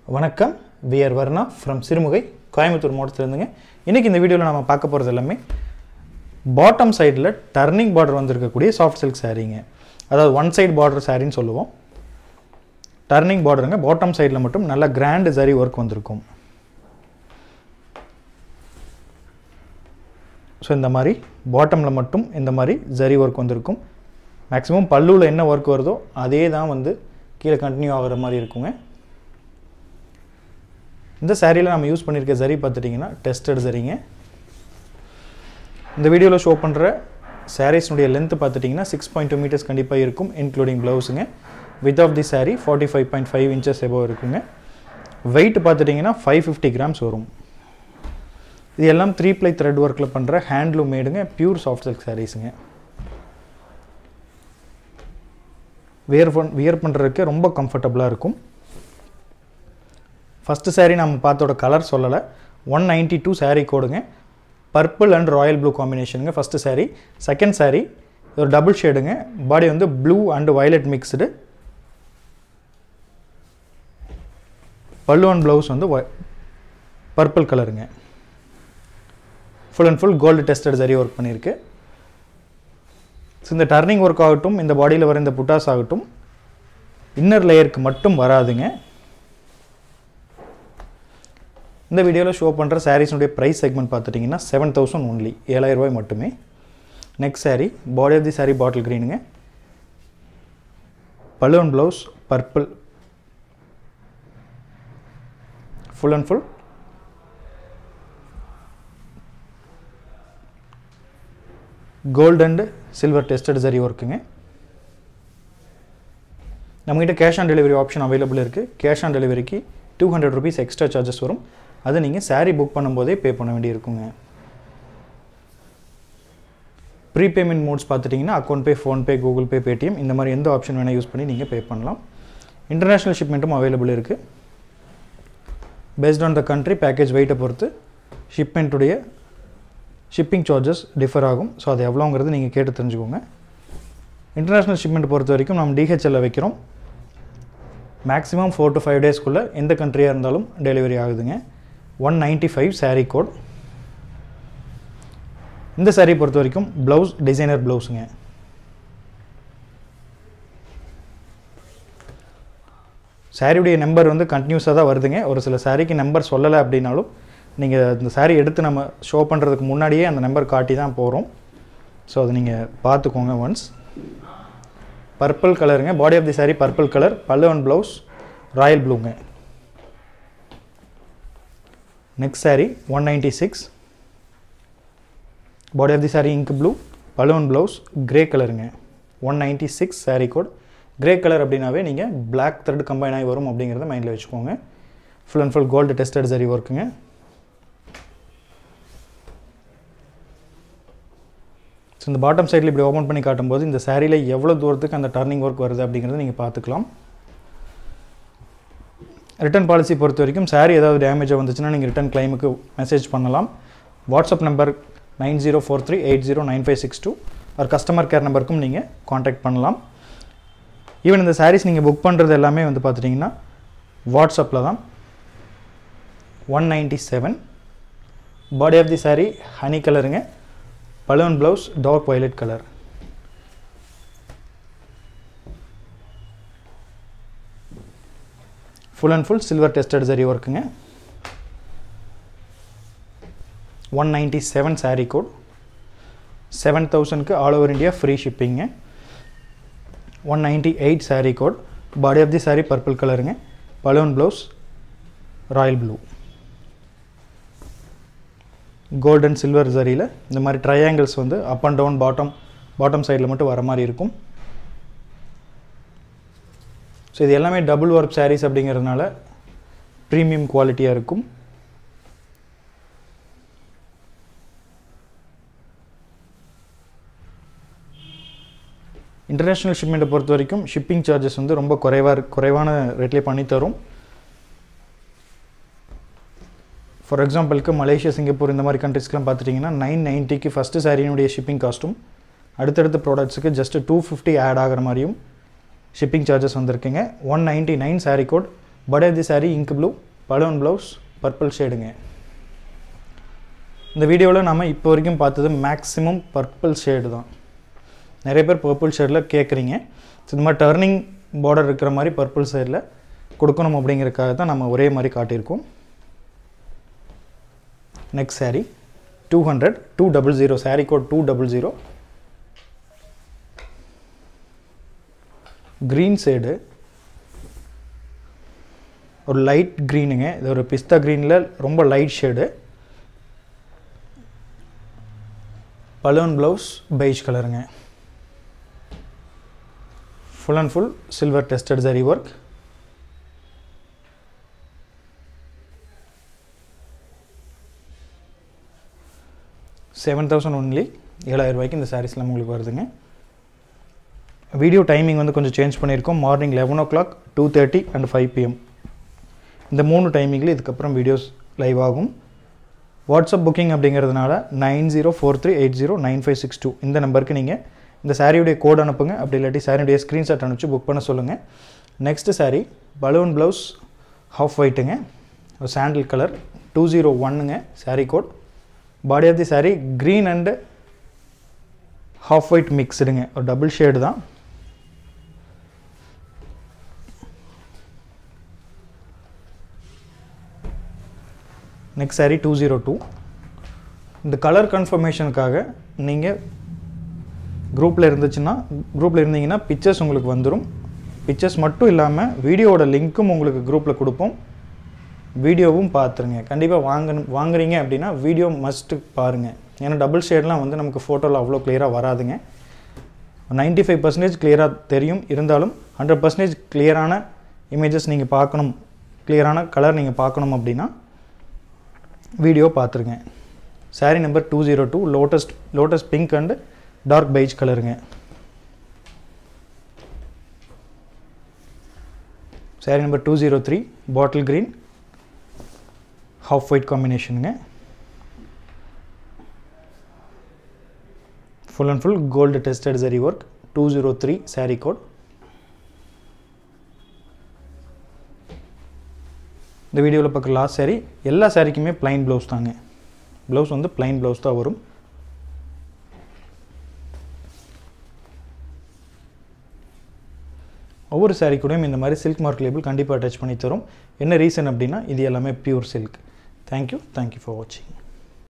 வணக்கம் we're Varna from Sirumugai Coimbatore மாவட்டத்திலேருந்துங்க இன்றைக்கி இந்த வீடியோவில் நம்ம பார்க்க போகிறது எல்லாமே பாட்டம் சைடில் டர்னிங் பார்டர் வந்திருக்கக்கூடிய சாஃப்ட் சில்க் சாரீங்க அதாவது ஒன் சைடு பார்டர் சாரின்னு சொல்லுவோம் டர்னிங் பார்டருங்க பாட்டம் சைடில் மட்டும் நல்ல கிராண்ட் ஜரி ஒர்க் வந்திருக்கும் ஸோ இந்த மாதிரி பாட்டமில் மட்டும் இந்த மாதிரி ஜரி ஒர்க் வந்திருக்கும் மேக்ஸிமம் பல்லுவில் என்ன ஒர்க் வருதோ அதே தான் வந்து கீழே கண்டினியூ ஆகிற மாதிரி இருக்குங்க இந்த சாரியில் நம்ம யூஸ் பண்ணியிருக்க ஜரி பார்த்துட்டிங்கன்னா டெஸ்டட் சரிங்க இந்த வீடியோவில் ஷோ பண்ணுற சாரீஸ்னுடைய லென்த் பார்த்துட்டிங்கன்னா சிக்ஸ் பாயிண்ட் டூ மீட்டர்ஸ் கண்டிப்பாக இருக்கும் இன்க்ளூடிங் ப்ளவுஸுங்க width of the sari forty five point five inches above இருக்குங்க வெயிட் பார்த்துட்டிங்கன்னா ஃபைவ் ஃபிஃப்டி கிராம்ஸ் வரும் இது எல்லாம் த்ரீ ப்ளை த்ரெட் ஒர்க்கில் பண்ணுற ஹேண்ட்லூம் மேடுங்க பியூர் சாஃப்ட் சில்க் சாரீஸுங்க வியர் பண் வியர் பண்ணுறதுக்கு ரொம்ப கம்ஃபர்டபுளாக இருக்கும் ஃபஸ்ட்டு saree நம்ம பார்த்தோட கலர் சொல்லலை ஒன் நைன்ட்டி டூ saree கோடுங்க பர்பிள் அண்ட் ராயல் ப்ளூ காம்பினேஷனுங்க ஃபஸ்ட்டு saree செகண்ட் saree ஒரு டபுள் ஷேடுங்க பாடி வந்து blue and violet mixed pallu and blouse வந்து பர்பிள் கலருங்க full and full gold tested zari work பண்ணியிருக்கு ஸோ இந்த டர்னிங் ஒர்க் ஆகட்டும் இந்த பாடியில் வர இந்த புட்டாஸ் ஆகட்டும் இன்னர் லேயருக்கு மட்டும் வராதுங்க இந்த வீடியோவில் ஷோ பண்ணுற சாரீஸுடைய ப்ரைஸ் செக்மெண்ட் பார்த்துட்டிங்கன்னா செவன் தௌசண்ட் ஒன்லி ஏழாயிரம் ரூபாய் மட்டுமே next sari body of the sari bottle க்ரீனுங்க balloon blouse purple full and full gold and silver tested zari ஒர்க்குங்க நம்மகிட்ட cash on delivery option available இருக்குது கேஷ் ஆன் டெலிவரிக்கு two hundred rupees extra charges வரும் அதை நீங்கள் சாரீ புக் பண்ணும்போதே பே பண்ண வேண்டியிருக்குங்க ப்ரீபேமெண்ட் மோட்ஸ் பார்த்துட்டிங்கன்னா account pay PhonePe Google Pay Paytm இந்த மாதிரி எந்த ஆப்ஷன் வேணால் யூஸ் பண்ணி நீங்கள் பே பண்ணலாம் இன்டர்நேஷ்னல் ஷிப்மெண்ட்டும் அவைலபிள் இருக்குது based on the country package வெயிட்டை பொறுத்து ஷிப்மெண்ட்டுடைய ஷிப்பிங் சார்ஜஸ் டிஃபர் ஆகும் ஸோ அது எவ்வளோங்கிறது நீங்கள் கேட்டு தெரிஞ்சுக்கோங்க இன்டர்நேஷ்னல் ஷிப்மெண்ட் பொறுத்த வரைக்கும் நம்ம டிஹெச்எல்ல வைக்கிறோம் மேக்ஸிமம் ஃபோர் டு ஃபைவ் டேஸ்க்குள்ளே எந்த கண்ட்ரியாக இருந்தாலும் டெலிவரி ஆகுதுங்க one ninety five sari code இந்த சாரீ பொறுத்த வரைக்கும் ப்ளவுஸ் டிசைனர் ப்ளவுஸுங்க சாரியுடைய நம்பர் வந்து கண்டினியூஸாக தான் வருதுங்க ஒரு சில சாரீக்கு நம்பர் சொல்லலை அப்படின்னாலும் நீங்கள் இந்த சாரீ எடுத்து நம்ம ஷோ பண்ணுறதுக்கு முன்னாடியே அந்த நம்பர் காட்டி தான் போகிறோம் ஸோ அதை நீங்கள் பார்த்துக்கோங்க ஒன்ஸ் பர்பிள் கலருங்க body of the sari purple colour pallu and blouse royal ப்ளூங்க next sari one ninety six body of the sari ink blue pallu and blouse grey கலருங்க one ninety six sari code grey colour அப்படின்னாவே நீங்கள் பிளாக் த்ரெட் கம்பைன் ஆகி வரும் அப்படிங்கிறத மைண்டில் வச்சுக்கோங்க full and full gold tested zari ஒர்க்குங்க ஸோ இந்த பாட்டம் சைடில் இப்படி ஓப்பன் பண்ணி காட்டும்போது இந்த சாரியில் எவ்வளோ தூரத்துக்கு அந்த டர்னிங் ஒர்க் வருது அப்படிங்கிறத நீங்கள் பார்த்துக்கலாம் ரிட்டன் பாலிசி பொறுத்த வரைக்கும் சாரி ஏதாவது டேமேஜாக வந்துச்சுன்னா நீங்கள் ரிட்டன் கிளைமுக்கு மெசேஜ் பண்ணலாம் WhatsApp number nine zero four three eight zero nine five six two ஒரு கஸ்டமர் கேர் நம்பருக்கும் நீங்கள் காண்டாக்ட் பண்ணலாம் ஈவன் இந்த சாரீஸ் நீங்கள் புக் பண்ணுறது எல்லாமே வந்து பார்த்துட்டிங்கன்னா வாட்ஸ்அப்பில் தான் one ninety seven body of the sari honey கலருங்க balloon blouse dark violet colour full and full silver tested zari ஒர்க்குங்க one ninety seven sari code seven தௌசண்ட்க்கு ஆல் ஓவர் இந்தியா ஃப்ரீ ஷிப்பிங்க one ninety eight sari code body of the sari purple கலருங்க balloon blouse royal blue gold and silver ஜரியில் இந்த மாதிரி triangles வந்து up and down bottom bottom சைடில் மட்டும் வர மாதிரி இருக்கும் ஸோ இது எல்லாமே டபுள் ஒர்க் சாரீஸ் அப்படிங்கிறதுனால ப்ரீமியம் குவாலிட்டியாக இருக்கும் இன்டர்நேஷ்னல் ஷிப்மெண்ட்டை பொறுத்த வரைக்கும் ஷிப்பிங் சார்ஜஸ் வந்து ரொம்ப குறைவாக குறைவான ரேட்லேயே பண்ணி தரும் ஃபார் எக்ஸாம்பிளுக்கு மலேசியா சிங்கப்பூர் இந்த மாதிரி கண்ட்ரிஸ்க்கெலாம் பார்த்துட்டிங்கன்னா நைன் நைன்ட்டிக்கு ஃபஸ்ட்டு சாரியினுடைய ஷிப்பிங் காஸ்ட்டும் அடுத்தடுத்த ப்ராடக்ட்ஸுக்கு ஜஸ்ட் டூ ஃபிஃப்டி ஆட் ஆகிற மாதிரியும் ஷிப்பிங் சார்ஜஸ் வந்திருக்குங்க one ninety nine sari code body of the saree ink blue balloon blouse purple ஷேடுங்க இந்த வீடியோவில் நம்ம இப்போ வரைக்கும் பார்த்தது மேக்ஸிமம் பர்பிள் ஷேடு தான் நிறைய பேர் பர்பிள் ஷேடில் கேட்குறீங்க ஸோ இந்த மாதிரி டர்னிங் பார்டர் இருக்கிற மாதிரி பர்பிள் ஷேடில் கொடுக்கணும் அப்படிங்கிறதுக்காக தான் நம்ம ஒரே மாதிரி காட்டியிருக்கோம் next saree two hundred two double zero sari code two double zero green side ஒரு லைட் க்ரீனுங்க இது ஒரு பிஸ்தா க்ரீனில் ரொம்ப light shade balloon blouse beige கலருங்க full and full silver tested zari work seven thousand only ஏழாயிரம் ரூபாய்க்கு இந்த சாரீஸ்லாம் உங்களுக்கு வருதுங்க வீடியோ டைமிங் வந்து கொஞ்சம் சேஞ்ச் பண்ணியிருக்கோம் morning eleven o'clock two thirty and five PM இந்த மூணு டைமிங்கில் இதுக்கப்புறம் வீடியோஸ் லைவ் ஆகும் வாட்ஸ்அப் புக்கிங் அப்படிங்கிறதுனால nine zero four three eight zero nine five six two இந்த நம்பருக்கு நீங்கள் இந்த சாரியுடைய கோட் அனுப்புங்க அப்படி இல்லாட்டி சாரியுடைய ஸ்க்ரீன்ஷாட் அனுப்பிச்சு புக் பண்ண சொல்லுங்கள் next sari balloon blouse half ஒயிட்டுங்க ஒரு சாண்டில் கலர் டூ ஜீரோ ஒன்னுங்க sari code body of the sari green and half white மிக்ஸ்டுங்க ஒரு டபுள் ஷேடு தான் next sari two zero two இந்த கலர் கன்ஃபர்மேஷனுக்காக நீங்கள் குரூப்பில் இருந்துச்சுன்னா குரூப்பில் இருந்தீங்கன்னா பிக்சர்ஸ் உங்களுக்கு வந்துடும் பிக்சர்ஸ் மட்டும் இல்லாமல் வீடியோவோட லிங்க்கும் உங்களுக்கு குரூப்பில் கொடுப்போம் வீடியோவும் பார்த்துருங்க கண்டிப்பாக வாங்க வாங்குறீங்க அப்படின்னா வீடியோ மஸ்ட்டு பாருங்கள் ஏன்னா டபுள் ஷேட்லாம் வந்து நமக்கு ஃபோட்டோவில் அவ்வளோ கிளியராக வராதுங்க நைன்ட்டி ஃபைவ் பர்சன்டேஜ் கிளியராக தெரியும் இருந்தாலும் ஹண்ட்ரட் பர்சன்டேஜ் கிளியரான இமேஜஸ் நீங்கள் பார்க்கணும் கிளியரான கலர் நீங்கள் பார்க்கணும் அப்படின்னா வீடியோ பார்த்துருங்க sari number two zero two lotus lotus pink and dark beige கலருங்க sari number two zero three bottle green half white காம்பினேஷனுங்க full and full gold tested zari work two zero three sari code இந்த வீடியோவில் பார்க்குற லாஸ்ட் சாரீ எல்லா சாரீக்குமே ப்ளைன் ப்ளவுஸ் தாங்க blouse வந்து plain blouse தான் வரும் ஒவ்வொரு சாரீ கூடயும் இந்த மாதிரி சில்க் மார்க் லேபிள் கண்டிப்பாக அட்டாச் பண்ணி தரும் என்ன ரீசன் அப்படின்னா இது எல்லாமே pure silk thank you thank you for வாட்சிங்